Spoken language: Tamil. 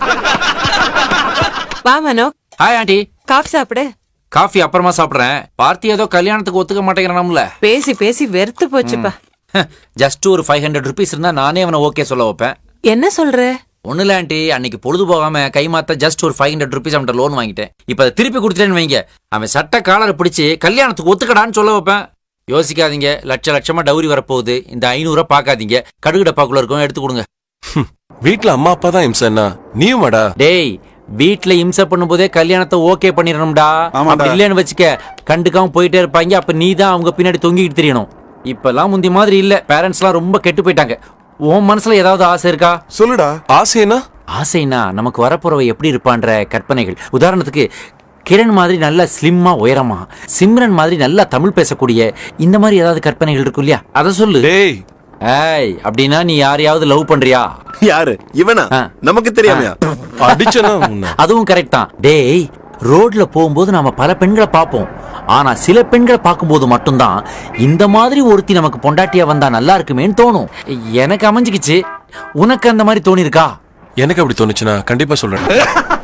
வா மனோ ஹாய் ஆண்டி காஃபி சாப்பிடு காஃபி அப்புறமா சாப்பிடுறேன் பார்த்தி ஏதோ கல்யாணத்துக்கு ஒத்துக்க மாட்டேங்கிறானுல பேசி பேசி வெறுத்து போச்சுப்பா ஜஸ்ட் ஒரு ஃபைவ் ஹண்ட்ரட் ருபீஸ் இருந்தா நானே அவனை ஓகே சொல்ல வைப்பேன் என்ன சொல்ற ஒண்ணு இல்ல ஆண்டி அன்னைக்கு பொழுது போகாம கை மாத்த ஜஸ்ட் ஒரு ஃபைவ் ஹண்ட்ரட் ருபீஸ் அவன்கிட்ட லோன் வாங்கிட்டேன் இப்ப அதை திருப்பி கொடுத்துட்டேன்னு வைங்க அவன் சட்ட காலரை பிடிச்சு கல்யாணத்துக்கு ஒத்துக்கடான்னு சொல்ல வைப்பேன் யோசிக்காதீங்க லட்ச லட்சமா டவுரி வரப்போகுது இந்த ஐநூறுரூவா பார்க்காதீங்க கடுகு டப்பாக்குள்ள இருக்கும் எடுத்து கொடுங்க வீட்ல அம்மா அப்பா தான் இம்சன்னா நீயும் வாடா டேய் வீட்ல இம்சை பண்ணும்போதே கல்யாணத்தை ஓகே பண்ணிடணும்டா ஆமாடா. அப்படி இல்லைன்னு வச்சுக்க கண்டுக்காம போயிட்டே இருப்பாங்க அப்ப நீ தான் அவங்க பின்னாடி தொங்கிக்கிட்டு தெரியணும் இப்பெல்லாம் முந்தி மாதிரி இல்ல பேரண்ட்ஸ்லாம் ரொம்ப கெட்டு போயிட்டாங்க உன் மனசுல ஏதாவது ஆசை இருக்கா சொல்லுடா ஆசைனா ஆசைனா நமக்கு வரப்போறவ எப்படி இருப்பான்ற கற்பனைகள் உதாரணத்துக்கு கிரண் மாதிரி நல்ல ஸ்லிம்மா உயரமா சிம்ரன் மாதிரி நல்லா தமிழ் பேசக்கூடிய இந்த மாதிரி ஏதாவது கற்பனைகள் இருக்கும் இல்லையா அதை சொல்லு டேய் ஏய் அப்படின்னா நீ யாரையாவது லவ் பண்றியா யாரு இவனா ஆ. நமக்கு தெரியாமையா அடிச்சனா உன்னை அதுவும் கரெக்ட் தான் டேய் ரோட்ல போகும்போது நாம பல பெண்களை பார்ப்போம் ஆனா சில பெண்களை பார்க்கும்போது மட்டும்தான் இந்த மாதிரி ஒருத்தி நமக்கு பொண்டாட்டியா வந்தா நல்லா இருக்குமேன்னு தோணும் எனக்கு அமைஞ்சுக்கிச்சு உனக்கு அந்த மாதிரி தோணிருக்கா எனக்கு அப்படி தோணுச்சுன்னா கண்டிப்பா சொல்றேன்